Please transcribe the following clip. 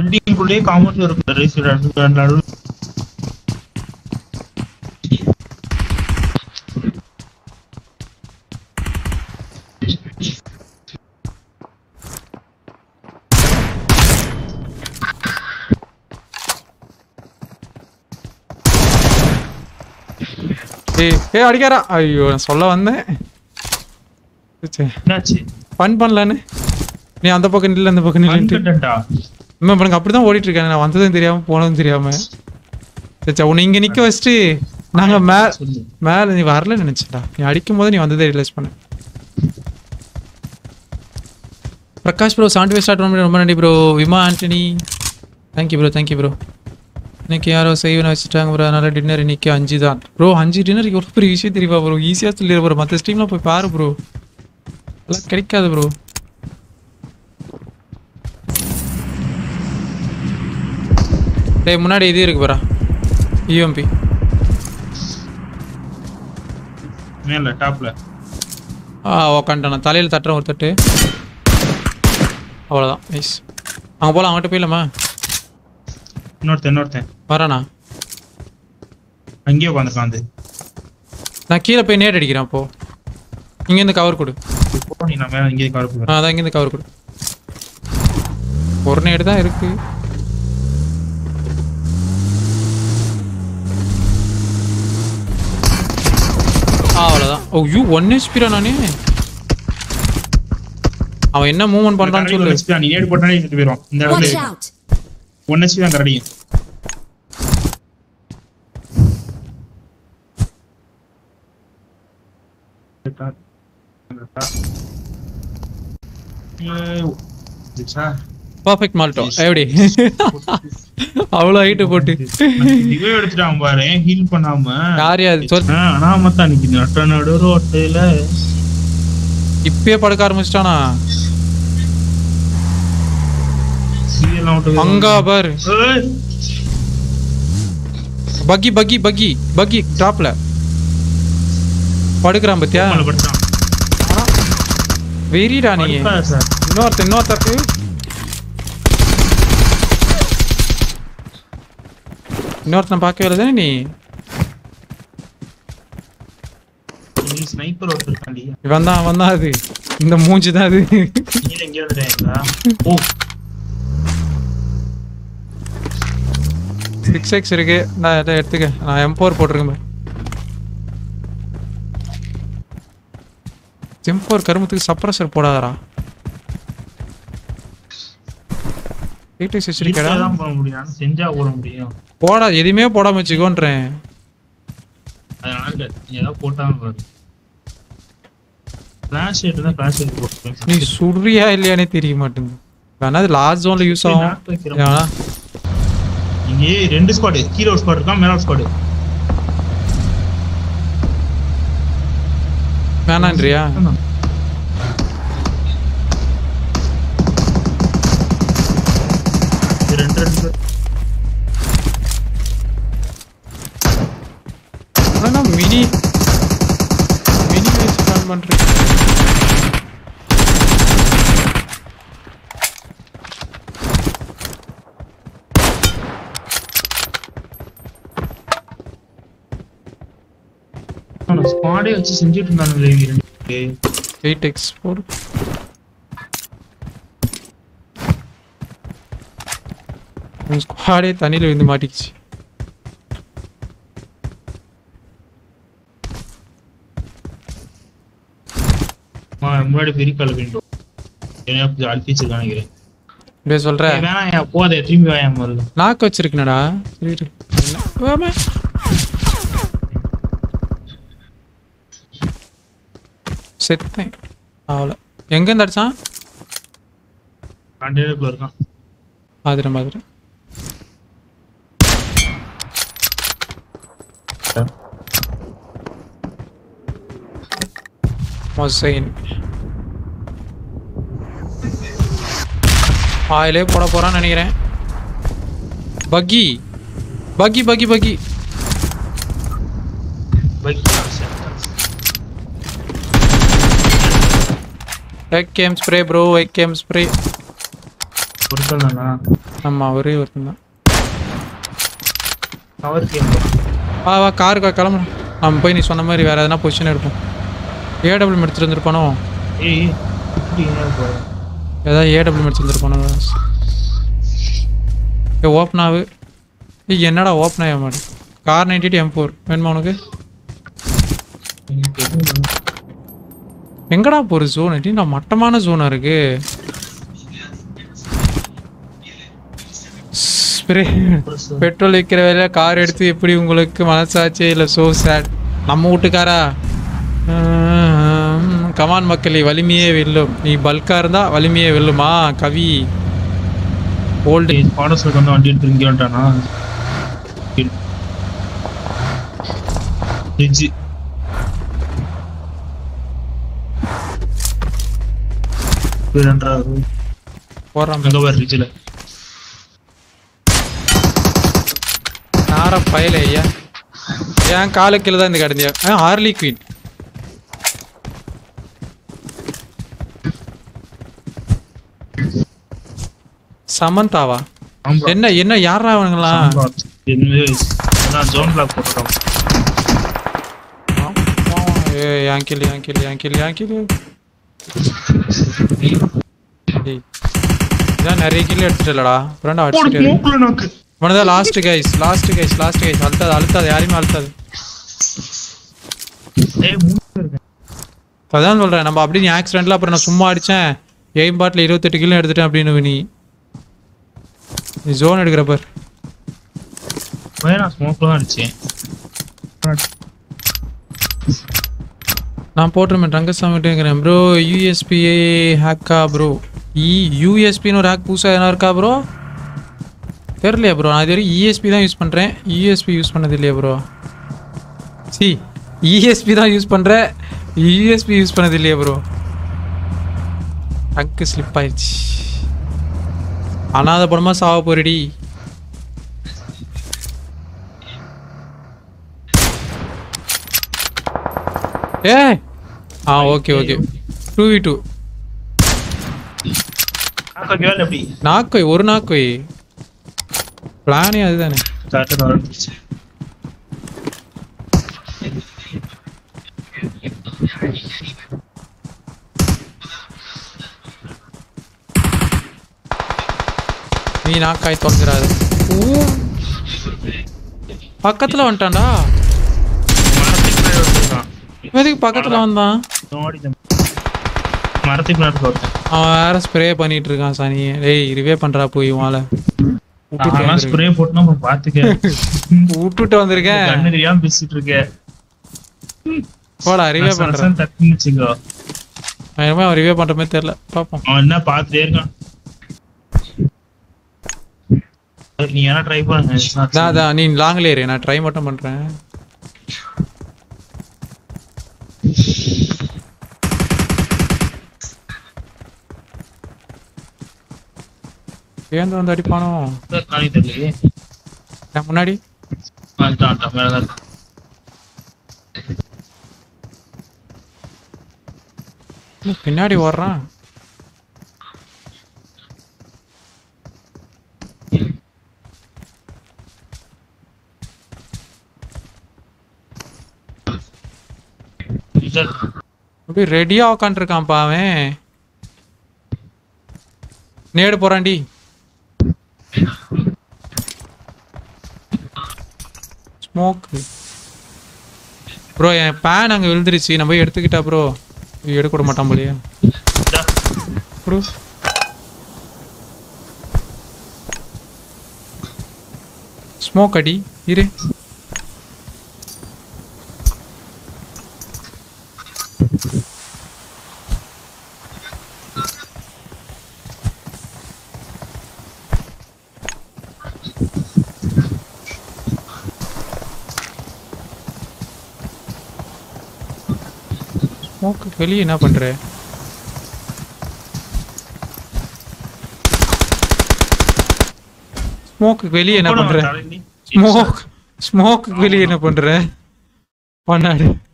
பில்டிங்குள்ளேயே compound இருக்கு rice நடுவில் ஏய் ஏய் அடிக்காரா ஐயோ நான் சொல்ல வந்தேன் என்னாச்சு ஃபன் பண்ணலான்னு நீ அந்த பக்கம் நில்ல அந்த பக்கம் நில்லுன்ட்டு கண்டா இம்மா எனக்கு அப்படிதான் ஓடிட்டு இருக்கேன் நான் வந்ததும் தெரியாம போனதும் தெரியாம சச்சா உன்னை இங்க நிக்க வச்சுட்டு நாங்க மே சொல்லு மேல நீ வரல நினைச்சடா நீ அடிக்கும் போது நீ வந்ததே ரியலைஸ் பண்ண பிரகாஷ் ப்ரோ சாண்டி ஸ்டார்ட் பண்ண ரொம்ப நன்றி ப்ரோ விமா Antony thank you bro thank you bro இன்னைக்கு யாரோ செய்வன வச்சுட்டாங்க ப்ரோ அதனால டின்னர் இன்னைக்கு அஞ்சு தான் ப்ரோ அஞ்சு டின்னர் ஒரு பெரிய விஷயம் தெரியுமா ப்ரோ ஈஸியாக சொல்லிடுற ப்ரோ மற்ற ஸ்ட்ரீம்லாம் போய் பாரு ப்ரோ அதெல்லாம் கிடைக்காது ப்ரோ டேய் முன்னாடி இது இருக்கு பாரா யூஎம்பி மேல டாப்ல ஆ உக்காண்டான் நான் தலையில் தட்டுறேன் ஒரு தட்டு அவ்வளோதான் நைஸ் அங்கே போகலாம் அவங்ககிட்ட போயிடலாமா இன்னொருத்தன் இன்னொருத்தன் வரானா அங்கேயே உட்காந்துருக்கான் வந்து நான் கீழே போய் நேட் அடிக்கிறேன் அப்போ இங்கேருந்து கவர் கொடு இப்போ நீ நான் மேல இங்கேயே கவர் ஆ பண்ணுறேன் அதான் இங்கேருந்து கவர் கொடு ஒரு நேடு தான் இருக்கு ஆ அவ்வளோதான் ஓ யூ ஒன் ஹெச்பிரா நானே அவன் என்ன மூவ்மெண்ட் பண்ணுறான்னு சொல்லு நீ ஏடு போட்டாலே எடுத்து போயிடும் இந்த Watch இடத்துல out! ஒன் ஹெச்பி தான் கரடியும் பர்ஃபெக்ட் மால்ட்டோ எப்படி அவ்வளோ ஹைட்டு போட்டு இதுவே எடுத்துட்டான் பாரு ஹீல் பண்ணாம யார் அது சொல் ஆ, அனாமத்தா நிக்குது நட்ட நடு ரோட்டுல இப்பயே படுக்க ஆரம்பிச்சிட்டானா சீரியல்லாம் விட்டு அங்கா பாரு ஏய், பக்கி பக்கி பக்கி பக்கி டாப்ல படுக்கிறான் பத்தியா மேல படுத்தான். வெறிடா நீ படுக்காத சார் இன்னொருத்த இன்னொருத்தருக்கு இன்னொருத்தன் பார்க்கவே இல்லை தானே நீ நீ ஸ்னைப்பர் ஒருத்தர் இருக்காண்டி இவன் தான் அவன் தான் அது இந்த மூஞ்சி தான் அது நீ எங்கேயோ வந்துட்டேங்களா ஓ சிக்ஸ் எக்ஸ் இருக்கு நான் இதை எடுத்துக்க நான் எம் ஃபோர் போட்டிருக்கேன் எம் ஃபோர் கருமத்துக்கு சப்ரஸர் போடாதடா எயிட் எக்ஸ் வச்சிருக்கடா தான் போட முடியும் ஆனா செஞ்சா போட முடியும் போடா எதுவுமே போடாம வச்சுக்கோன்றேன் அதனால இல்ல. நீ ஏதாவது போட்டாலும் பாரு ஃபிளாஷ் லைட் தான் ஃபிளாஷ் லைட் போட்டுருக்கேன் நீ சுடுறியா இல்லையானே தெரிய மாட்டேங்குது வேணா அது லார்ஜ் ஜோன்ல யூஸ் ஆகும் knock வைக்கிற வேணா இங்கே ரெண்டு ஸ்குவாடு கீழே ஒரு ஸ்குவாட் இருக்கான் மேல ஒரு ஸ்குவாடு வேணான்றியா ரெண்டு ரெண்டு பேர் ஆனா மினி மினி வச்சு பிளான் பண்றேன் ஸ்குவாடே வச்சு செஞ்சுட்டு இருந்தானுங்களே இவங்க ரெண்டு பேரு. எயிட் எக்ஸ் ஃபோர் ஸ்குவாடே தண்ணியில் விழுந்து மாட்டிக்கிச்சு ஆ, முன்னாடி பெரிய கால வேண்டும் ஏன்னா அழுத்தி வச்சிருக்கான் நினைக்கிறேன் இப்படியே சொல்ற ஏய், வேணாம் ஏன் போதே திரும்பி வாயாம வரல நாக்கு வச்சிருக்கனடா சரி இரு. என்ன? வாம்மா. செத்தேன் அவ்வளோ எங்கேருந்து அடிச்சான் கண்டெய்னருக்குள்ள இருக்கான் மாதிரி மாதிரி மொசைன் ஆயிலே போட போறான்னு நினைக்கிறேன் பக்கி பக்கி பக்கி பக்கி பைக் எக் கேம் ஸ்ப்ரே ப்ரோ எக் கேம் ஸ்ப்ரே ஒருத்தன் தானா ஆமா ஒரே ஒருத்தன் தான் கவர் கேம் வா வா காருக்கு கிளம்புறோம் நம்ம போய் நீ சொன்ன மாதிரி வேற எதனா பொசிஷன் எடுப்போம் ஏடபிள்யூ எடுத்துட்டு வந்திருப்பானோ ஏய் இப்படி என்ன போற ஏதாவது ஏடபிள்யூ எடுத்து வந்திருப்பானோ ஏ ஓப்பன் ஆகு ஏய் என்னடா ஓப்பன் ஆக மாட்டேன் கார் நைன்டி எம் ஃபோர் வேணுமா உனக்கு எனக்கு எதுவும் இல்லை. எங்கடா போகிற ஜோன் நான் மட்டமான ஜோனா இருக்கு ஸ்ப்ரே பெட்ரோல் விற்கிற வேலையில கார் எடுத்து எப்படி உங்களுக்கு மனசாச்சு இல்லை சோ சேட் நம்ம வீட்டுக்காரா கமான் மக்களே வலிமையே வெல்லும் நீ பல்கா இருந்தா வலிமையே வெல்லுமா கவி ஓல்டு ஏய், பாடசுக்கு வந்து வண்டி எடுத்து இங்கே வந்துட்டானா ஃப்ரிட்ஜ் ரெண்டாவது போடுறான் அங்கே பாரு ஃப்ரிட்ஜில் யார பயல ஐயா என் காலு கீழே தான் இந்த கடந்தியா ஆ ஹார்லி குயின் சமந்தாவா என்ன என்ன யாரா அவனுங்களா ஜோன் பிளாக் போட்டுருக்கோம் ஏ என் கிளி என் கிளி என் கிளி என் கிளி டேய் இதான் நிறைய கிளி எடுத்துட்டலடா ஃப்ரெண்டா அடிச்சுட்டு மூக்குல நோக்கு இவனதான் last guys last guys last guys அழுத்தாது அழுத்தாது யாரையுமே அழுத்தாது ஏய் மூக்கு இருக்கேன் அதான் சொல்றேன் நம்ம அப்படி நீ ஆக்சிடென்ட்ல அப்புறம் நான் சும்மா அடிச்சேன் எய்ம் பாட்டில் இருபத்தெட்டு கிலோ எடுத்துட்டேன் அப்படின்னு நீ நீ ஜோன் எடுக்கிற பார் நான் ஸ்மோக்ல தான் அடிச்சேன் நான் போட்டிருப்பேன் ரங்கசாமிட்டுங்கிறேன் ப்ரோ யூஎஸ்பி ஹேக்கா ப்ரோ இ யூஎஸ்பின்னு ஒரு ஹேக் புதுசாக எதனா இருக்கா ப்ரோ தெரியலையா ப்ரோ நான் இது வரைக்கும் இஎஸ்பி தான் யூஸ் பண்ணுறேன் யூஎஸ்பி யூஸ் பண்ணது இல்லையா ப்ரோ சி இஎஸ்பி தான் யூஸ் பண்ணுறேன் யூஎஸ்பி யூஸ் பண்ணது இல்லையா ப்ரோ டங்கு ஸ்லிப் ஆயிடுச்சு அனாத படமாக சாவ போறடி ஏ ஆ okay okay two V two காக்கா கேள் எப்படி நாக்கோய் ஒரு நாக்கோய் பிளானே அதுதானே கரெக்டாக வந்துருச்சு நீ நாக்காய் தொலைஞ்சிடாது ஊ பக்கத்துல வந்துட்டான்டா மரத்துக்கு பின்னாடி ஒருத்தன் எதுக்கு பக்கத்துல வந்தான் நோடி மரத்துக்கு பின்னாடி ஒருத்தன் அவன் வேற ஸ்ப்ரே பண்ணிட்டு இருக்கான் சனி டேய் ரிவே பண்றா போய் வாழ நான் ஸ்ப்ரே போட்டுனா அப்புறம் பாத்துக்க விட்டுட்டு வந்திருக்கேன் கண்ணு தெரியாம பேசிட்டு இருக்க போடா ரிவே நான் பண்றேன் சரசன்னு தட்டுன்னு வச்சுக்கோ அவன் அவன் ரிவே பண்ற மாதிரி தெரியல பாப்போம் அவன் என்ன பாத்துட்டே இருக்கான் நீ ஏன்னா ட்ரை பண்ணுங்க அதான் அதான் நீ லாங்ல ஏறு நான் ட்ரை மட்டும் பண்றேன் ஏந்து வந்து அடிப்பானோ காணி தெரியலையே என் முன்னாடி வந்துட்டான் வந்துட்டான் மேலதான் இருக்கான் இல்ல, பின்னாடி ஓடுறான் இதான் இருக்கான். அப்படியே ரெடியா உக்காந்துருக்கான்ப்பா அவன் நேடு போறான்டி ஸ்மோக் ப்ரோ என் பேன் அங்கே விழுந்துருச்சு நம்ம போய் எடுத்துக்கிட்டா ப்ரோ எடுக்க விட மாட்டான் போலியா இதா. ப்ரோ ஸ்மோக் அடி இரு ஸ்மோக்கு வெளியே என்ன பண்ற ஸ்மோக்கு வெளியே என்ன போன பண்ற தலையில. ஸ்மோக் ஸ்மோக்கு வெளியே என்ன பண்ற பண்ணாடு